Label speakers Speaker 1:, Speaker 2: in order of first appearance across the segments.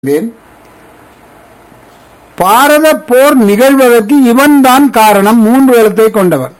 Speaker 1: இருந்தேன் பாரத போர் நிகழ்வதற்கு இவன்தான் காரணம் மூன்று எழுத்தை கொண்டவன்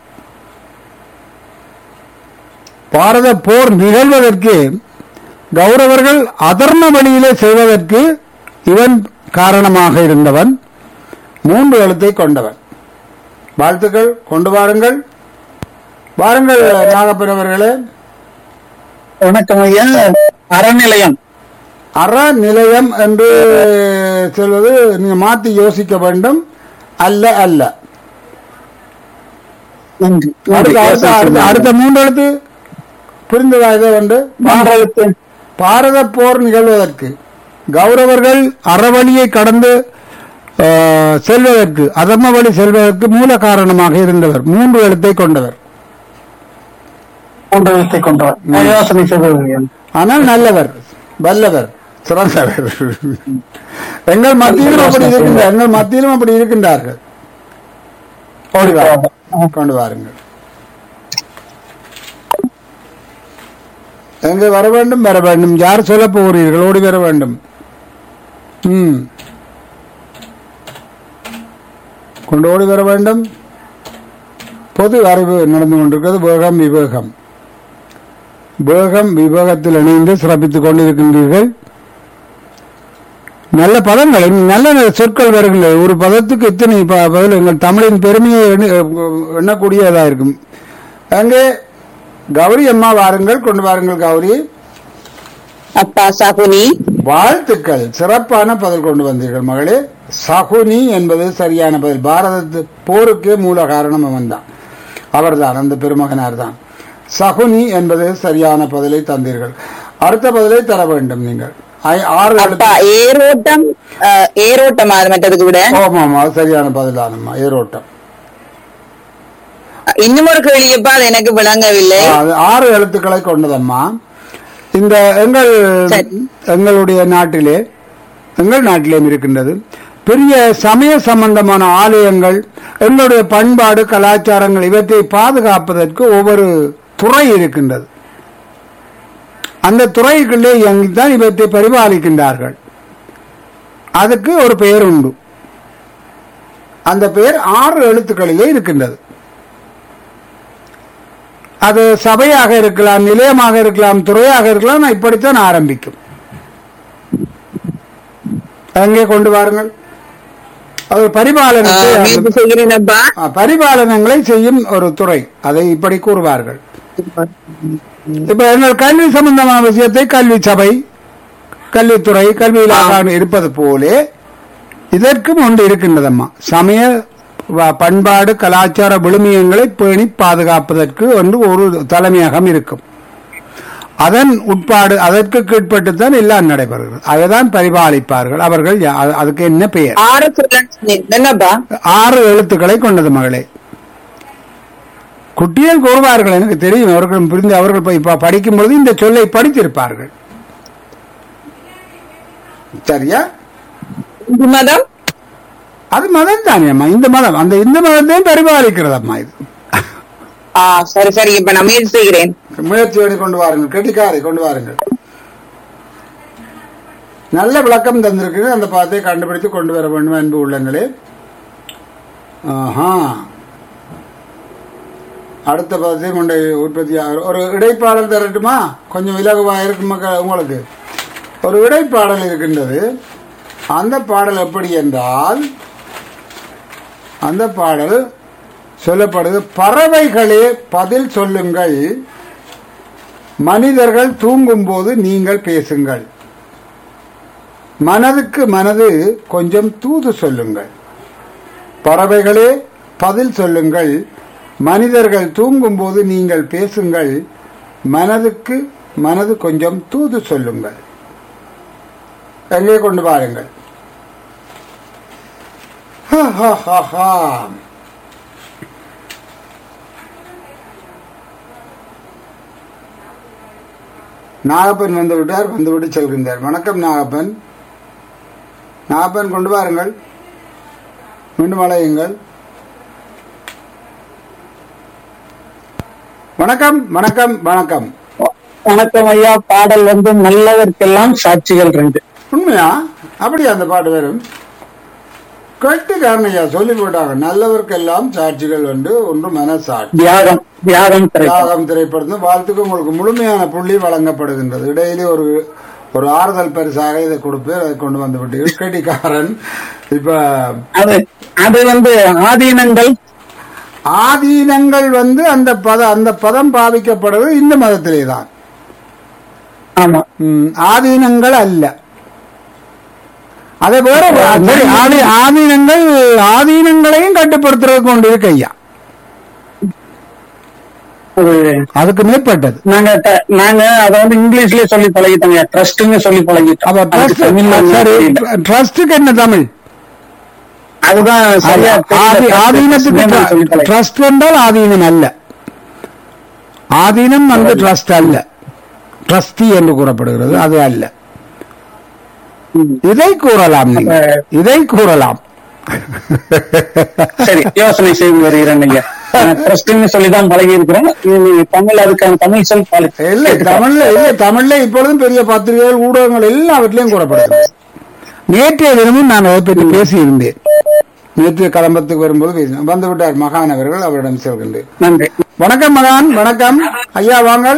Speaker 1: பாரத போர் நிகழ்வதற்கு கௌரவர்கள் அதர்ம வழியிலே செய்வதற்கு இவன் காரணமாக இருந்தவன் மூன்று எழுத்தை கொண்டவன் வாழ்த்துக்கள் கொண்டு வாருங்கள் வாருங்கள் நாகப்பெருவர்களே
Speaker 2: வணக்கம் ஐயா அறநிலையம்
Speaker 1: அறநிலையம் என்று சொல்வது நீங்க மாத்தி யோசிக்க வேண்டும் அல்ல அல்ல
Speaker 2: நன்றி
Speaker 1: அடுத்த அடுத்த அடுத்த- அடுத்த மூன்று எழுத்து புரிந்ததா இதை வந்து
Speaker 2: பாரதத்து
Speaker 1: பாரத போர் நிகழ்வதற்கு கௌரவர்கள் அறவழியை கடந்து ஆ, செல்வதற்கு அதர்ம வழி செல்வதற்கு மூல காரணமாக இருந்தவர் மூன்று எழுத்தை கொண்டவர்
Speaker 2: மூன்று எழுத்தை கொண்டவர் யோசனை செய்வது
Speaker 1: ஆனால் நல்லவர் வல்லவர் சிறந்தவர் எங்கள் மத்தியிலும் அப்படி இருக்கின்ற எங்கள் மத்தியிலும் அப்படி இருக்கின்றார்கள் ஓடி வாருங்கள். கொண்டு வாருங்கள் எங்கே வர வேண்டும் வர வேண்டும் யார் சொல்ல போகிறீர்கள் ஓடி வர வேண்டும் ம் கொண்டு ஓடி வர வேண்டும் பொது அறிவு நடந்து கொண்டிருக்கிறது வேகம் விவேகம் வேகம் விவேகத்தில் இணைந்து சிறப்பித்துக் கொண்டிருக்கின்றீர்கள் நல்ல பதங்கள் நல்ல நல்ல சொற்கள் வருகின்றன ஒரு பதத்துக்கு இத்தனை ப- பதில் எங்கள் தமிழின் பெருமையை எண்ண- எண்ணக்கூடியதா இருக்கும் அங்கே கௌரி அம்மா வாருங்கள் கொண்டு வாருங்கள் கௌரி
Speaker 3: அப்பா சகுனி
Speaker 1: வாழ்த்துக்கள் சிறப்பான பதில் கொண்டு வந்தீர்கள் மகளே சகுனி என்பது சரியான பதில் பாரத போருக்கே மூல காரணம் அவன்தான் அவர்தான் அந்த பெருமகனார் தான் சகுனி என்பது சரியான பதிலை தந்தீர்கள் அடுத்த பதிலை தர வேண்டும் நீங்கள் ஐ- ஆறு
Speaker 3: அப்பா
Speaker 1: எழுத்து
Speaker 3: ஏரோட்டம் அஹ், ஏரோட்டம் அது மற்றதுக்கு விட
Speaker 1: ஆமாம் அது சரியான பதிலானம்மா ஏரோட்டம்
Speaker 3: இன்னும் ஒரு கேள்வியப்பா அது எனக்கு விளங்கவில்லை
Speaker 1: ஆ, அது ஆறு எழுத்துக்களை கொண்டதம்மா இந்த எங்கள்
Speaker 3: சரி.
Speaker 1: எங்களுடைய நாட்டிலே எங்கள் நாட்டிலேயும் இருக்கின்றது பெரிய சமய சம்பந்தமான ஆலயங்கள் எங்களுடைய பண்பாடு கலாச்சாரங்கள் இவற்றை பாதுகாப்பதற்கு ஒவ்வொரு துறை இருக்கின்றது அந்த துறைக்குள்ளே இயங்கித்தான் இவற்றை பரிபாலிக்கின்றார்கள் அதுக்கு ஒரு பெயர் உண்டு அந்த பெயர் ஆறு எழுத்துக்களிலே இருக்கின்றது அது சபையாக இருக்கலாம் நிலையமாக இருக்கலாம் துறையாக இருக்கலாம் நான் இப்படித்தான் ஆரம்பிக்கும் அங்கே கொண்டு வாருங்கள் அது
Speaker 3: அஹ்,
Speaker 1: பரிபாலனத்தை
Speaker 3: முயற்சி செய்கிறேன் அப்பா
Speaker 1: ஆ, பரிபாலனங்களை செய்யும் ஒரு துறை அதை இப்படி கூறுவார்கள் இப்ப எங்கள் கல்வி சம்பந்தமான விஷயத்தை கல்வி சபை கல்வித்துறை கல்வி இலாகான் இருப்பது போலே இதற்கும் ஒன்று இருக்கின்றதம்மா சமய வ- பண்பாடு கலாச்சார விழுமியங்களை பேணி பாதுகாப்பதற்கு ஒன்று ஒரு தலைமையகம் இருக்கும் அதன் உட்பாடு அதற்கு கீழ்ப்பட்டுத்தான் எல்லாம் நடைபெறுகிறது அதைதான் பரிபாலிப்பார்கள் அவர்கள் யா- அது- அதுக்கு என்ன பெயர்
Speaker 3: ஆறு சொல்ல என்னப்பா
Speaker 1: ஆறு எழுத்துக்களை கொண்டது மகளே குட்டியல் கூறுவார்கள் எனக்கு தெரியும் அவர்கள் புரிந்து அவர்கள் போய் ப- படிக்கும்போது இந்த சொல்லை படித்திருப்பார்கள் சரியா
Speaker 3: இந்து மதம்
Speaker 1: அது மதம் தானே அம்மா இந்த மதம் அந்த இந்த மதத்தையும் பரிபாலிக்கிறது அம்மா இது
Speaker 3: ஆ சரி சரி இப்ப நான் முயற்சி செய்கிறேன்
Speaker 1: முயற்சி பண்ணி கொண்டு வாருங்கள் கெட்டிக்காரை கொண்டு வாருங்கள் நல்ல விளக்கம் தந்திருக்கு அந்த பாத்தை கண்டுபிடித்து கொண்டு வர வேண்டும் அன்பு உள்ளங்களே ஆஹா அடுத்த பதத்தையும் கொண்டு உற்பத்தி ஆகும். ஒரு இடைப்பாடல் தரட்டுமா கொஞ்சம் இலகுவா இருக்கும் மக்கள் உங்களுக்கு ஒரு இடைப்பாடல் இருக்கின்றது அந்த பாடல் எப்படி என்றால் அந்த பாடல் சொல்லப்படுது பறவைகளே பதில் சொல்லுங்கள் மனிதர்கள் தூங்கும் போது நீங்கள் பேசுங்கள் மனதுக்கு மனது கொஞ்சம் தூது சொல்லுங்கள் பறவைகளே பதில் சொல்லுங்கள் மனிதர்கள் தூங்கும் போது நீங்கள் பேசுங்கள் மனதுக்கு மனது கொஞ்சம் தூது சொல்லுங்கள் எங்கே கொண்டு பாருங்கள் ஹா, ஹா, ஹா, ஹா. நாகப்பன் வந்து விட்டார் வந்து விட்டு செல்கின்றார் வணக்கம் நாகப்பன் நாகப்பன் கொண்டு வாருங்கள் மீண்டும் அழையுங்கள் வணக்கம் வணக்கம் வணக்கம்
Speaker 2: வணக்கம் ஐயா பாடல் வந்து நல்லதற்கெல்லாம் சாட்சிகள் ரெண்டு
Speaker 1: உண்மையா அப்படி அந்த பாட்டு வரும் கட்டுக்காரன் ஐயா சொல்லி போட்டாங்க நல்லவர்க்கெல்லாம் சாட்சிகள் உண்டு ஒன்று மனசாட்சி
Speaker 2: தியாகம் தியாகம் திரைப்படம்
Speaker 1: தியாகம் திரைப்படத்தில் வாழ்த்துக்கு உங்களுக்கு முழுமையான புள்ளி வழங்கப்படுகின்றது இடையிலே ஒரு ஒரு ஆறுதல் பரிசாக இதை கொடுப்பேன் அதை கொண்டு வந்து விட்டீர்கள் கெட்டிக்காரன் இப்ப
Speaker 2: அது அது வந்து ஆதீனங்கள்
Speaker 1: ஆதீனங்கள் வந்து அந்த பத அந்த பதம் பாவிக்கப்படுவது இந்த மதத்திலே தான்
Speaker 2: ஆமா
Speaker 1: ம், ஆதீனங்கள் அல்ல அதே போல சரி, ஆதி- ஆதீனங்கள் ஆதீனங்களையும் கட்டுப்படுத்துறது கொண்டு இருக்கு ஐயா
Speaker 2: ஒரு
Speaker 1: அதுக்கு மேற்பட்டது
Speaker 2: நாங்க ட- நாங்க அத வந்து இங்கிலீஷ்லயே சொல்லி பழகிட்டோங்க ட்ரஸ்ட்னு சொல்லி பழகிட்டோம்
Speaker 1: அப்ப
Speaker 2: அதுக்கு
Speaker 1: ட்ரஸ்ட்
Speaker 2: தமிழ்ல
Speaker 1: சரி
Speaker 2: தெரியல.
Speaker 1: ட்ரஸ்டுக்கு என்ன தமிழ்
Speaker 2: அதுதான் சரியா
Speaker 1: ஆதி-
Speaker 2: தெரியல.
Speaker 1: ஆதீனத்துக்கு
Speaker 2: trust ன்னு சொல்லி பழகி-
Speaker 1: ட்ரஸ்ட் என்றால் ஆதீனம் அல்ல ஆதீனம் வந்து ட்ரஸ்ட் அல்ல ட்ரஸ்டி என்று கூறப்படுகிறது அது அல்ல
Speaker 2: ம்.
Speaker 1: இதை கூறலாம் நீங்க
Speaker 2: அப்ப-
Speaker 1: இதை கூறலாம்
Speaker 2: சரி யோசனை செய்து வருகிறேன் ஐயா ட்ரஸ்ட்னு சொல்லி தான் பழகி இருக்கிறோம் இது தமிழ் அதுக்கான தமிழ் சொல் பழகி
Speaker 1: இல்லை தமிழ்ல இல்லை தமிழ்ல இப்பொழுதும் பெரிய பத்திரிகைகள் ஊடகங்கள் எல்லாவற்றிலையும் கூறப்படுகிறது நேற்றைய தினமும் நான் அதை பற்றி பேசியிருந்தேன் நேற்று கலம்பத்துக்கு வரும்போது பேசினேன் வந்து விட்டார் மகான் அவர்கள் அவரிடம் செல்கின்றேன்
Speaker 2: நன்றி
Speaker 1: வணக்கம் மகான் வணக்கம் ஐயா வாங்கள்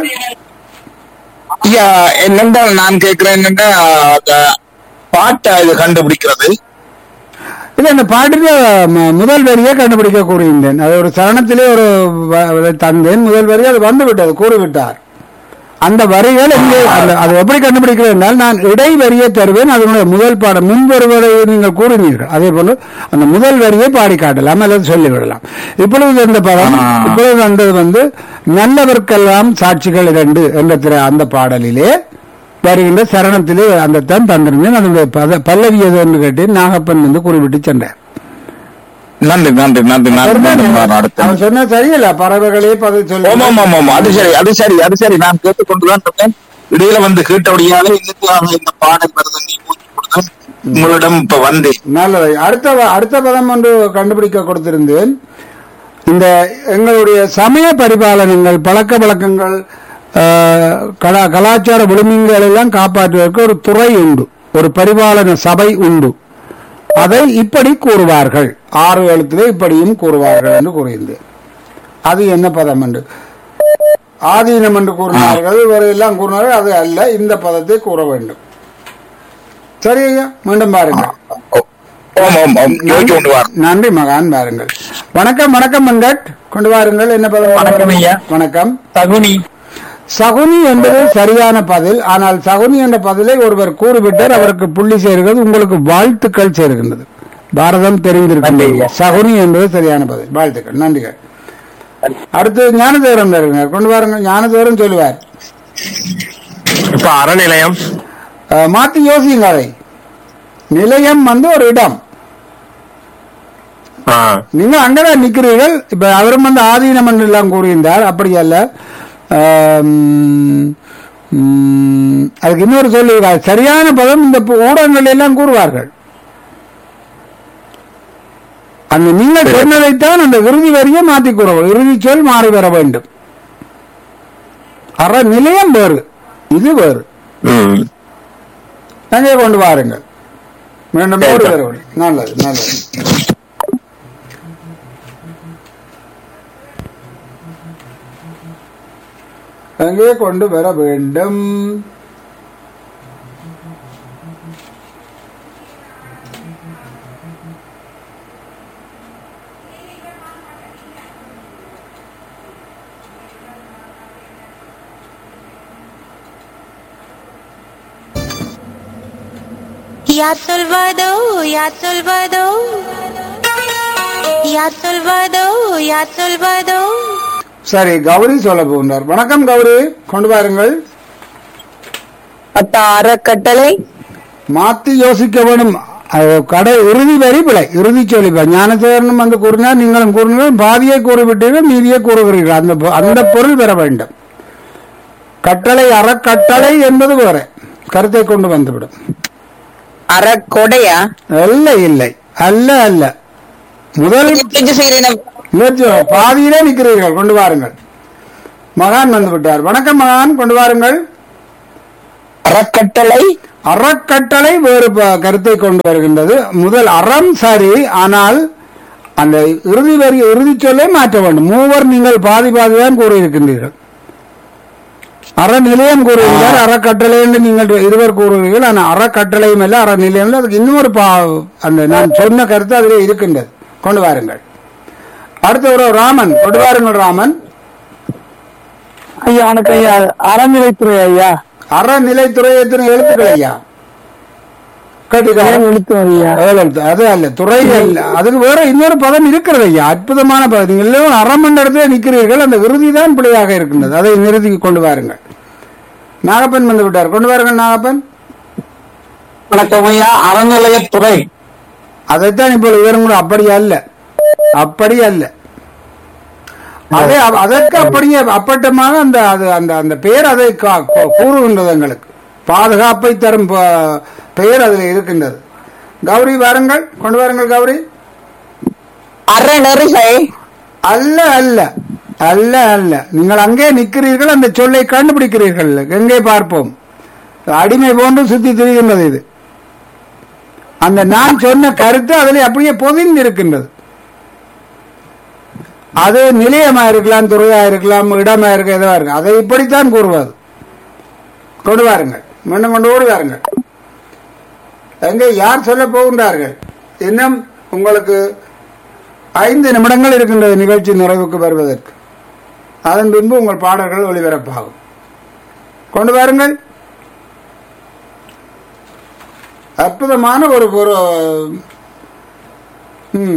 Speaker 4: ஐயா என்னென்றால் நான் கேட்கிறேன் என்னன்னா அந்த பாட்டை இது கண்டுபிடிக்கிறது
Speaker 1: இல்ல இந்த பாட்டுல ம- முதல் வரியை கண்டுபிடிக்க கூறியிருந்தேன் அது ஒரு சரணத்திலே ஒரு வ- அதை தந்தேன் முதல் வரி அது வந்து விட்டது கூறிவிட்டார் அந்த வரிகள் எங்கே அந்த அதை எப்படி கண்டுபிடிக்கிறது என்றால் நான் இடை வரியை தருவேன் அதனுடைய முதல் பாடம் முன் வருவதை நீங்கள் கூறினீர்கள் அதே போல அந்த முதல் வரியை பாடி காட்டலாம் அல்லது சொல்லிவிடலாம் இப்பொழுது இந்த படம்
Speaker 4: ஆ.
Speaker 1: இப்பொழுது வந்தது வந்து நல்லவர்க்கெல்லாம் சாட்சிகள் இரண்டு என்ற திரை அந்த பாடலிலே வருகின்ற சரணத்திலே அந்த தான் தந்திருந்தேன் அதனுடைய பத பல்லவி எது என்று கேட்டேன் நாகப்பன் வந்து குறிப்பிட்டு சென்றார்
Speaker 4: நன்றி நன்றி நன்றி நன்றி நன்றி நான் அடுத்த
Speaker 1: அவன் சொன்ன சரியில்ல பறவைகளே பதில் சொல்லி
Speaker 4: ஆமா ஆமா ஆமா அது சரி அது சரி அது சரி நான் கேட்டுக்கொண்டுதான் இருக்கேன் இடையில வந்து கேட்டபடியால இன்னைக்கு இந்த பாடல் வருது நீ மூச்சு கொடுத்து உங்களிடம் இப்ப வந்தேன்
Speaker 1: நல்லது அடுத்த வ- அடுத்த பதம் ஒன்று கண்டுபிடிக்க கொடுத்திருந்தேன் இந்த எங்களுடைய சமய பரிபாலனங்கள் பழக்க வழக்கங்கள் ஆஹ், கலா கலாச்சார விழுமியங்கள் எல்லாம் காப்பாற்றுவதற்கு ஒரு துறை உண்டு ஒரு பரிபாலன சபை உண்டு அதை இப்படி கூறுவார்கள் ஆறு எழுத்திலே இப்படியும் கூறுவார்கள் என்று கூறியிருந்தேன் அது என்ன பதம் என்று ஆதீனம் என்று கூறினார்கள் வேறு எல்லாம் கூறினார்கள் அது அல்ல இந்த பதத்தை கூற வேண்டும் சரி ஐயா மீண்டும் பாருங்கள்
Speaker 4: ஓம் ஓம் ஓம் யோசிச்சு கொண்டு வார்
Speaker 1: நன்றி மகான் பாருங்கள் வணக்கம் வணக்கம் வெங்கட் கொண்டு வாருங்கள் என்ன பதம்
Speaker 2: வணக்கம் ஐயா.
Speaker 1: வணக்கம்
Speaker 2: தகுனி
Speaker 1: சகுனி என்பது சரியான பதில் ஆனால் சகுனி என்ற பதிலை ஒருவர் கூறிவிட்டார் அவருக்கு புள்ளி சேர்கிறது உங்களுக்கு வாழ்த்துக்கள் சேர்கின்றது பாரதம் தெரிந்திருக்கின்றது
Speaker 2: நன்றி ஐயா.
Speaker 1: சகுனி என்பது சரியான பதில் வாழ்த்துக்கள் நன்றிகள் அடுத்து ஞானதேவரம் வருகிறார் கொண்டு வாருங்கள் ஞானதேவரம் சொல்லுவார்
Speaker 4: இப்ப அறநிலையம்
Speaker 1: அஹ், மாத்தி யோசிங்க அதை நிலையம் வந்து ஒரு இடம் நீங்க அங்கதான் நிக்கிறீர்கள் இப்ப அவரும் வந்து ஆதீனம் என்று எல்லாம் கூறியிருந்தார் அப்படி அல்ல ஆம், ம், அதுக்கு இன்னொரு சொல்லி சரியான பதம் இந்த பு- ஊடகங்கள் எல்லாம் கூறுவார்கள் அந்த நீங்கள் சொன்னதைத்தான் அந்த இறுதி வரியை மாற்றி கூற வேண்டும். இறுதி சொல் மாறி வர வேண்டும் அற நிலையம் வேறு இது வேறு அங்கே கொண்டு வாருங்கள் மீண்டும் ஓடி வர வேண்டும். நல்லது நல்லது அங்கே கொண்டு வர வேண்டும்
Speaker 5: Ya Salvador, Ya Salvador. Ya Salvador, Ya Salvador.
Speaker 1: சரி கௌரி சொல்ல போகின்றார் வணக்கம் கௌரி கொண்டு வாருங்கள்
Speaker 3: அத்தா அறக்கட்டளை
Speaker 1: மாத்தி யோசிக்க வேணும் அது கடை இறுதி வரி பிழை இறுதி சொல்லி ஞானசேகரனும் வந்து கூறினார் நீங்களும் கூறினீர்கள் பாதியை கூறிவிட்டீர்கள் மீதியை கூறுகிறீர்கள் அந்த பொ- அந்த பொருள் பெற வேண்டும் கட்டளை அறக்கட்டளை என்பது வேற கருத்தை கொண்டு வந்துவிடும்
Speaker 3: அறக்கொடையா
Speaker 1: இல்லை இல்லை அல்ல அல்ல முதல்
Speaker 3: முயற்சி செய்கிறேன்
Speaker 1: முயற்சி பாதியிலே நிற்கிறீர்கள் கொண்டு வாருங்கள் மகான் வந்து விட்டார் வணக்கம் மகான் கொண்டு வாருங்கள்
Speaker 4: அறக்கட்டளை
Speaker 1: அறக்கட்டளை வேறு ப- கருத்தை கொண்டு வருகின்றது முதல் அறம் சரி ஆனால் அந்த இறுதி வரி இறுதி சொல்லை மாற்ற வேண்டும் மூவர் நீங்கள் பாதி பாதி தான் கூறியிருக்கின்றீர்கள் அறநிலையம் கூறுகிறார் அறக்கட்டளை என்று நீங்கள் இருவர் கூறுகிறீர்கள் ஆனால் அறக்கட்டளையும் அல்ல அறநிலையம் இல்லை. அதுக்கு இன்னொரு பா அந்த நான் சொன்ன கருத்து அதிலே இருக்கின்றது கொண்டு வாருங்கள் அடுத்த ஒரு ராமன் கொண்டு வாருங்கள் ராமன்
Speaker 2: ஐயா வணக்கம் ஐயா அறநிலைத்துறை ஐயா
Speaker 1: அறநிலைத்துறை எத்தனை எழுத்துக்கள் ஐயா கேட்டுக்கிறேன்
Speaker 2: எழுத்தும் ஐயா
Speaker 1: ஏழெழுத்து. அது அல்ல துறை அல்ல அதுக்கு வேற இன்னொரு பதம் இருக்கிறது ஐயா அற்புதமான பதம் நீங்கள் எல்லோரும் அறம் என்ற இடத்துல நிற்கிறீர்கள் அந்த விருதி தான் பிழையாக இருக்கின்றது அதை நிறுத்தி கொண்டு வாருங்கள் நாகப்பன் வந்து விட்டார் கொண்டு வாருங்கள் நாகப்பன்
Speaker 2: வணக்கம் ஐயா அறநிலையத்துறை
Speaker 1: அதைத்தான் இப்போ இவரும் கூட அப்படி அல்ல அப்படி அல்ல அதே அவ- அதற்கு அப்படியே அப்பட்டமாக அந்த அது அந்த அந்த பெயர் அதை கா- கூ- கூறுகின்றது எங்களுக்கு பாதுகாப்பை தரும் ப- பெயர் அதில் இருக்கின்றது கௌரி வாருங்கள் கொண்டு வாருங்கள் கௌரி
Speaker 3: அறநெறிசை
Speaker 1: அல்ல அல்ல அல்ல அல்ல நீங்கள் அங்கே நிற்கிறீர்கள் அந்த சொல்லை கண்டுபிடிக்கிறீர்கள் எங்கே பார்ப்போம் அடிமை போன்று சுத்தி திரிகின்றது இது அந்த நான் சொன்ன கருத்து அதில் அப்படியே பொதிந்து இருக்கின்றது அது நிலையமா இருக்கலாம் துறையா இருக்கலாம் இடமா இருக்க எதுவா இருக்கு அதை இப்படித்தான் கூறுவது கொண்டு வாருங்கள் மீண்டும் கொண்டு ஓடி வாருங்கள் எங்கே யார் சொல்ல போகின்றார்கள் இன்னும் உங்களுக்கு ஐந்து நிமிடங்கள் இருக்கின்றது நிகழ்ச்சி நிறைவுக்கு வருவதற்கு அதன் பின்பு உங்கள் பாடல்கள் ஒளிபரப்பாகும் கொண்டு வாருங்கள் அற்புதமான ஒரு ஒரு ம்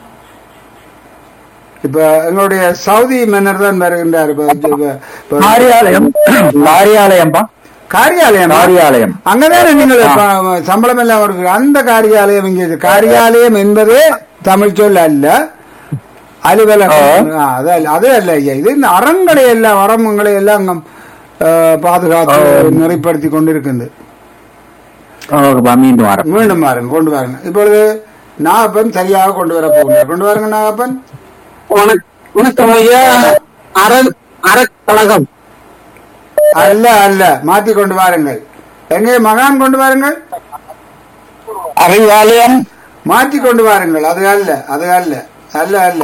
Speaker 1: இப்ப எங்களுடைய சவுதி மன்னர் தான் வருகின்றார் இப்ப- இப்ப- இப்ப-
Speaker 2: காரியாலயம் காரியாலயம்பா
Speaker 1: காரியாலயம்
Speaker 2: காரியாலயம்
Speaker 1: அங்கதானே நீங்கள் ப- சம்பளம் எல்லாம் இருக்கு அந்த காரியாலயம் இங்கே இருக்கு. காரியாலயம் என்பதே தமிழ் சொல் அல்ல அலுவலகம் ஆ, அது அல்ல அது அல்ல ஐயா இது இந்த அறங்களை எல்லாம் வரம்புகளை எல்லாம் அங்கம், ஆ, பாதுகாத்து நெறிப்படுத்தி கொண்டிருக்கின்றது
Speaker 2: ஓகேப்பா, மீண்டும் வரேன்
Speaker 1: மீண்டும் பாருங்க கொண்டு வாருங்க இப்பொழுது நாகப்பன் சரியாக கொண்டு வர போகிறார் கொண்டு வாருங்க நாகப்பன்
Speaker 2: வணக்கம் ஐயா அற அறக்கழகம்
Speaker 1: அல்ல அல்ல மாத்தி கொண்டு வாருங்கள் எங்கே மகான் கொண்டு வாருங்கள்
Speaker 2: அறிவாலயம்
Speaker 1: மாற்றி கொண்டு வாருங்கள் அது அல்ல அது அல்ல அல்ல அல்ல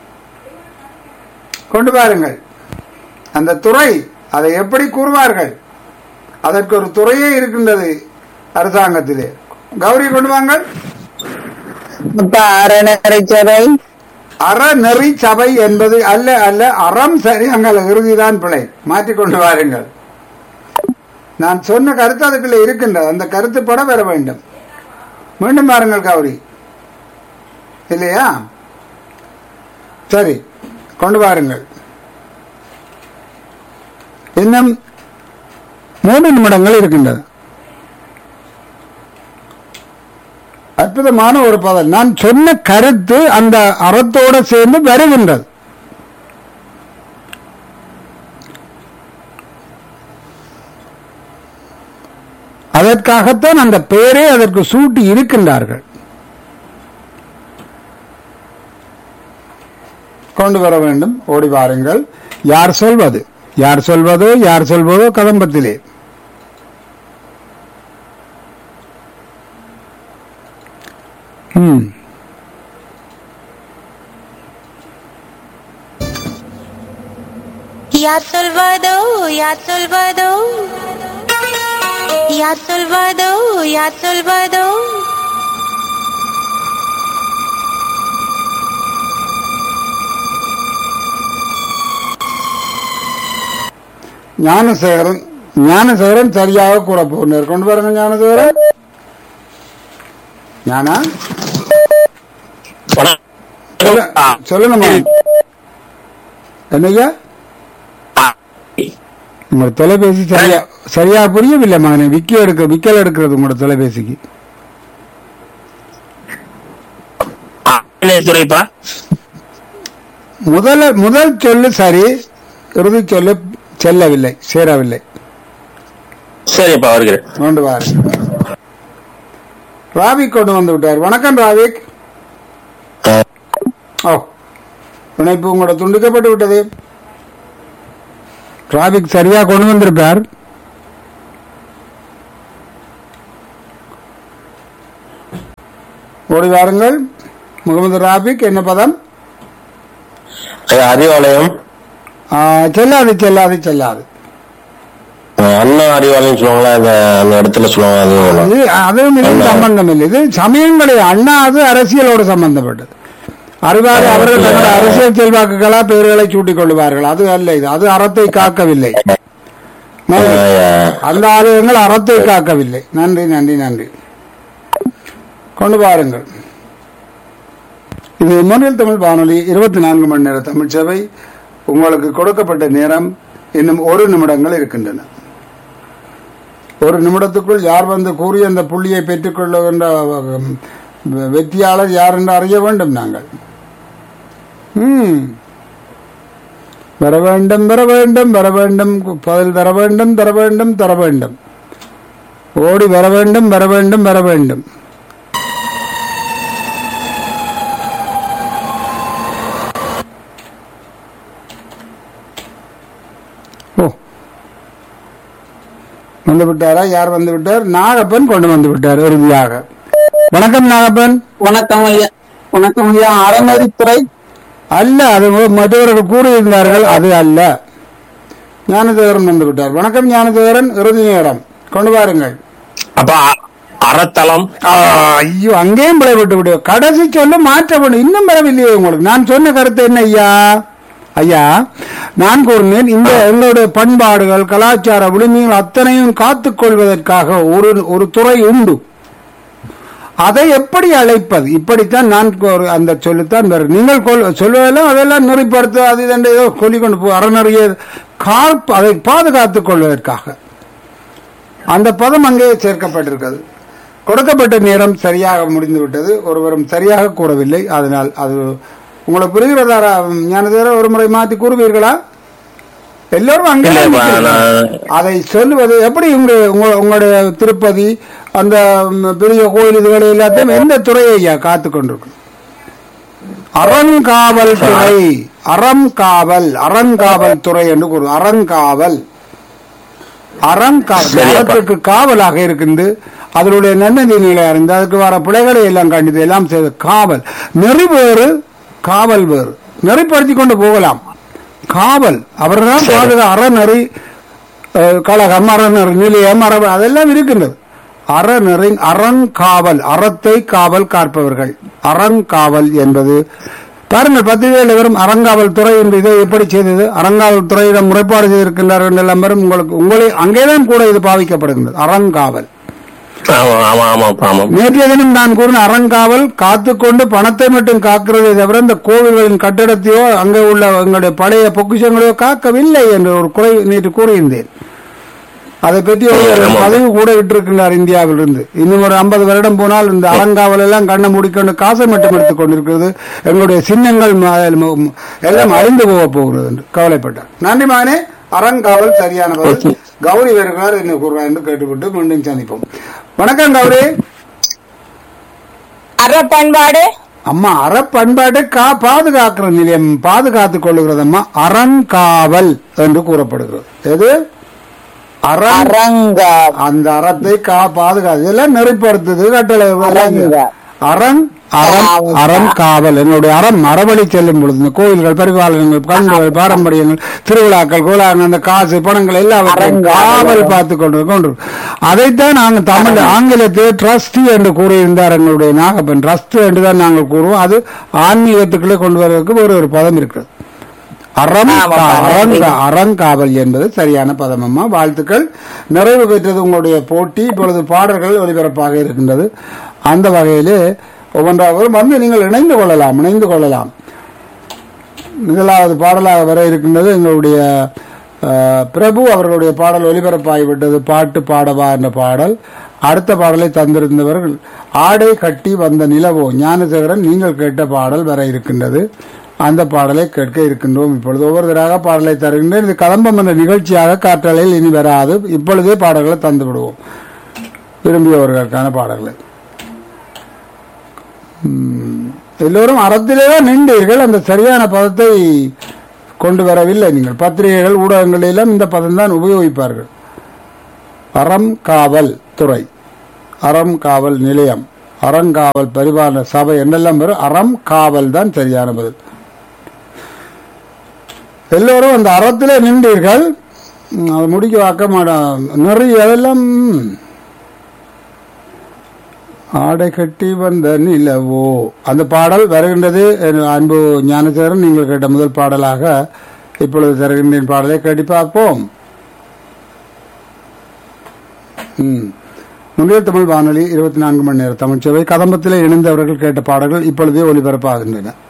Speaker 1: கொண்டு வாருங்கள் அந்த துறை அதை எப்படி கூறுவார்கள் அதற்கு ஒரு துறையே இருக்கின்றது அரசாங்கத்திலே கௌரி கொண்டு வாங்கள்
Speaker 3: அறநெறிச்சபை
Speaker 1: அறநெறி சபை என்பது அல்ல அல்ல அறம் சரி அங்கே இறுதிதான் பிழை மாற்றிக் கொண்டு வாருங்கள் நான் சொன்ன கருத்து அதுக்குள்ள இருக்கின்றது அந்த கருத்து பட வர வேண்டும் மீண்டும் பாருங்கள் கௌரி இல்லையா சரி கொண்டு வாருங்கள் இன்னும் மூன்று நிமிடங்கள் இருக்கின்றது அற்புதமான ஒரு பதம் நான் சொன்ன கருத்து அந்த அறத்தோட சேர்ந்து வருகின்றது அதற்காகத்தான் அந்த பெயரே அதற்கு சூட்டி இருக்கின்றார்கள் கொண்டு வர வேண்டும் ஓடி வாருங்கள் யார் சொல்வது யார் சொல்வதோ யார் சொல்வதோ கதம்பத்திலே ம்
Speaker 5: யார் சொல்வதோ யார் சொல்வதோ யார் சொல்வதோ யார் சொல்வதோ
Speaker 1: ஞானசேகரன் ஞானசேகரன் சரியாக கூற போகிறார் கொண்டு பாருங்க ஞானசேகரன் ஞானா சொல்ல- சொல்லுங்கம்மா என்னய்யா உங்களோட தொலைபேசி சரியா சரியா புரியவில்லை மகனே விக்கி எடுக்க விக்கல் எடுக்கிறது உங்களோட தொலைபேசிக்கு
Speaker 4: துறைப்பா
Speaker 1: முதல் முதல் சொல்லு சரி இறுதி சொல்லு செல்லவில்லை சேரவில்லை
Speaker 4: சரிப்பா வருகிறேன்
Speaker 1: கொண்டு வாரு ராவிக் கொண்டு வந்து விட்டார் வணக்கம் ராவிக் ஓ இணைப்பு உங்களோட துண்டிக்கப்பட்டு விட்டது டிராபிக் சரியா கொண்டு வந்திருப்பார் ஓடி வாருங்கள் முகமது ராபிக் என்ன பதம்
Speaker 6: ஐயா, அறிவாலயம்
Speaker 1: ஆ, செல்லாது செல்லாது செல்லாது
Speaker 6: அஹ், அண்ணா அறிவாலயம் சொல்லுவாங்களா அந்த அந்த இடத்துல சொல்லுவாங்க அது
Speaker 1: அது அதுவும் இதுவும் சம்பந்தம் இல்லை இது சமயங்களே அண்ணா அது அரசியலோடு சம்பந்தப்பட்டது அறிவாறு அவர்கள் தங்கள் அரசியல் செல்வாக்குகளா பெயர்களை சூட்டிக் கொள்வார்கள் அது அல்ல இது அது அறத்தை காக்கவில்லை நன்றி.
Speaker 6: அஹ்,
Speaker 1: அந்த ஆலயங்கள் அறத்தை காக்கவில்லை நன்றி நன்றி நன்றி கொண்டு பாருங்கள் இது மொழியில் தமிழ் வானொலி இருபத்தி நான்கு மணி நேர தமிழ் சேவை உங்களுக்கு கொடுக்கப்பட்ட நேரம் இன்னும் ஒரு நிமிடங்கள் இருக்கின்றன ஒரு நிமிடத்துக்குள் யார் வந்து கூறி அந்த புள்ளியை பெற்றுக்கொள்ளுகின்ற அஹ், வெற்றியாளர் யார் என்று அறிய வேண்டும் நாங்கள் ம் வர வேண்டும் வர வேண்டும் வர வேண்டும் பதில் தர வேண்டும் தர வேண்டும் தர வேண்டும் ஓடி வர வேண்டும் வர வேண்டும் வர வேண்டும் ஓ வந்து விட்டாரா யார் வந்து விட்டார் நாகப்பன் கொண்டு வந்து விட்டார் இறுதியாக வணக்கம் நாகப்பன்
Speaker 2: வணக்கம் ஐயா வணக்கம் ஐயா அறநெறித்துறை
Speaker 1: அல்ல அது மற்றவர்கள் கூறியிருந்தார்கள் அது அல்ல ஞானதேவரன் வந்து விட்டார் வணக்கம் ஞானதேவரன் இறுதி நேரம் கொண்டு வாருங்கள்
Speaker 6: அப்ப அ- அறத்தலம்
Speaker 1: ஆ, ஐயோ அங்கேயும் பிழைப்பட்டு விடு கடைசி சொல்ல மாற்ற வேண்டும் இன்னும் வரவில்லையே உங்களுக்கு நான் சொன்ன கருத்து என்ன ஐயா ஐயா நான் கூறினேன் இந்த எங்களுடைய பண்பாடுகள் கலாச்சார விளிமைகள் அத்தனையும் காத்துக் கொள்வதற்காக ஒரு ஒரு துறை உண்டு அதை எப்படி அழைப்பது இப்படித்தான் நான் ஒரு- அந்த சொல்லுத்தான் வரும் நீங்கள் கொல்- சொல்வதெல்லாம் அதெல்லாம் நெறிப்படுத்த அது இதென்று ஏதோ சொல்லிக் கொண்டு போ அறநறிய காப்பு அதை பாதுகாத்துக் கொள்வதற்காக அந்த பதம் அங்கே சேர்க்கப்பட்டிருக்கிறது கொடுக்கப்பட்ட நேரம் சரியாக முடிந்து விட்டது ஒருவரும் சரியாக கூறவில்லை அதனால் அது உங்களுக்கு புரிகிறதா ஞானதேர ஒரு முறை மாற்றி கூறுவீர்களா எல்லோரும் அங்கே
Speaker 6: இல்ல, இப்ப
Speaker 1: நிற்கிறீர்கள்.
Speaker 6: நான்-
Speaker 1: அதை சொல்லுவது எப்படி உங்க உங்க- உங்களுடைய திருப்பதி அந்த ம், பெரிய கோயில் இதுகளை எல்லாத்தையும் எந்த துறையை ஐயா காத்து கொண்டிருக்கும் அறங்காவல் துறை அறங்காவல் அறங்காவல் துறை என்று கூறும் அறங்காவல் அறங்காவல்
Speaker 6: சரி, அப்பா.
Speaker 1: அறத்துக்கு காவலாக இருக்குது அதனுடைய நன்னதி நிலை அறிந்து அதுக்கு வர பிழைகளை எல்லாம் கண்டித்து எல்லாம் செய்து காவல் நெறி வேறு காவல் வேறு நெறிப்படுத்தி கொண்டு போகலாம் காவல் அவர்தான் பாதுகா அறநெறி அஹ், கழகம் அறநெறி நிலையம் அற அதெல்லாம் இருக்கின்றது அறநெறி அறங்காவல் அறத்தை காவல் காப்பவர்கள் அறங்காவல் என்பது பாருங்கள் பத்திரிகையில் வரும் அறங்காவல் துறை என்று இதை எப்படி செய்தது அறங்காவல் துறையிடம் முறைப்பாடு செய்திருக்கின்றார்கள் எல்லாம் வரும் உங்களுக்கு உங்களை அங்கேதான் கூட இது பாவிக்கப்படுகின்றது அறங்காவல்
Speaker 6: ஆமா ஆமா ஆமா ஆமா
Speaker 1: நேற்றைய தினம் நான் கூறின அறங்காவல் காத்துக்கொண்டு பணத்தை மட்டும் காக்கிறதை தவிர இந்த கோவில்களின் கட்டடத்தையோ அங்கே உள்ள எங்களுடைய பழைய பொக்கிஷங்களையோ காக்கவில்லை என்று ஒரு குறை நேற்று கூறியிருந்தேன் அதை பற்றி ஒரு
Speaker 6: ஆமா.
Speaker 1: பதிவு கூட விட்டிருக்கின்றார் இந்தியாவிலிருந்து இன்னும் ஒரு ஐம்பது வருடம் போனால் இந்த அறங்காவல் எல்லாம் கண்ணை மூடிக்கொண்டு காசை மட்டும் எடுத்துக் கொண்டிருக்கிறது எங்களுடைய சின்னங்கள் ம- ம- எல்லாம் அழிந்து போக போகிறது என்று கவலைப்பட்டார் நன்றி மகனே அறங்காவல் சரியான பதில் கௌரி வருகிறார் என்ன கூறுறார் என்று கேட்டுவிட்டு மீண்டும் சந்திப்போம் வணக்கம் கௌரி
Speaker 3: அறப்பண்பாடு
Speaker 1: அம்மா அறப்பண்பாட்டை கா பாதுகாக்கிற நிலையம் பாதுகாத்துக் கொள்ளுகிறதம்மா அறங்காவல் என்று கூறப்படுகிறது எது அறம்
Speaker 3: அரங்க
Speaker 1: அந்த அறத்தை கா பாதுகாத்து இதெல்லாம் நெறிப்படுத்துது கட்டளை
Speaker 3: அரங்க.
Speaker 1: அறம் அறம்
Speaker 3: காவல்.
Speaker 1: அறம் காவல் என்னுடைய அறம் மரபடி செல்லும் பொழுது இந்த கோயில்கள் பரிபாலனங்கள் பண்புகள் பாரம்பரியங்கள் திருவிழாக்கள் கோலாங்கள் அந்த காசு பணங்கள் எல்லாவற்றையும்
Speaker 3: அரங்க.
Speaker 1: காவல் பார்த்து கொண்டு கொண்டு அதைத்தான் நாங்கள் தமிழ் ஆங்கிலத்தில் ட்ரஸ்டி என்று கூறியிருந்தார் எங்களுடைய நாகப்பன் ட்ரஸ்ட் என்று தான் நாங்கள் கூறுவோம் அது ஆன்மீகத்துக்குள்ளே கொண்டு வருவதற்கு ஒரு ஒரு பதம் இருக்கிறது அறம்
Speaker 3: ஆமாப்பா,
Speaker 1: கா- அறம்
Speaker 3: நன்றி.
Speaker 1: கா- அறங்காவல் என்பது சரியான பதம் அம்மா வாழ்த்துக்கள் நிறைவு பெற்றது உங்களுடைய போட்டி இப்பொழுது பாடல்கள் ஒலிபரப்பாக இருக்கின்றது அந்த வகையிலே ஒவ்வொன்றாக வந்து நீங்கள் இணைந்து கொள்ளலாம் இணைந்து கொள்ளலாம் முதலாவது பாடலாக வர இருக்கின்றது எங்களுடைய அஹ், பிரபு அவர்களுடைய பாடல் ஒலிபரப்பாகிவிட்டது பாட்டு பாடவா என்ற பாடல் அடுத்த பாடலை தந்திருந்தவர்கள் ஆடை கட்டி வந்த நிலவோ ஞானசேகரன் நீங்கள் கேட்ட பாடல் வர இருக்கின்றது அந்த பாடலை கேட்க இருக்கின்றோம் இப்பொழுது ஒவ்வொருவராக பாடலை தருகின்றேன் இது கதம்பம் என்ற நிகழ்ச்சியாக காற்றலையில் இனி வராது இப்பொழுதே பாடல்களை தந்து விடுவோம் விரும்பியவர்களுக்கான பாடல்களை ம், எல்லோரும் அறத்திலே தான் நின்றீர்கள் அந்த சரியான பதத்தை கொண்டு வரவில்லை நீங்கள் பத்திரிகைகள் ஊடகங்களிலும் இந்த பதம் தான் உபயோகிப்பார்கள் அறம் காவல் துறை அறம் காவல் நிலையம் அறங்காவல் பரிபாலன சபை என்னெல்லாம் வரும் அறம் காவல் தான் சரியான பதில் எல்லோரும் அந்த அறத்திலே நின்றீர்கள் ம், அது முடிக்க வாக்க மாட்டோம் நிறைய அதெல்லாம் ம். ஆடை கட்டி வந்த நிலவோ அந்த பாடல் வருகின்றது என் அன்பு ஞானசேகரன் நீங்கள் கேட்ட முதல் பாடலாக இப்பொழுது தருகின்றேன் பாடலை கேட்டு பார்ப்போம் ம். முன்னிலை தமிழ் வானொலி இருபத்தி நான்கு மணி நேர தமிழ்ச்சபை கதம்பத்திலே இணைந்தவர்கள் கேட்ட பாடல்கள் இப்பொழுதே ஒலிபரப்பாகின்றன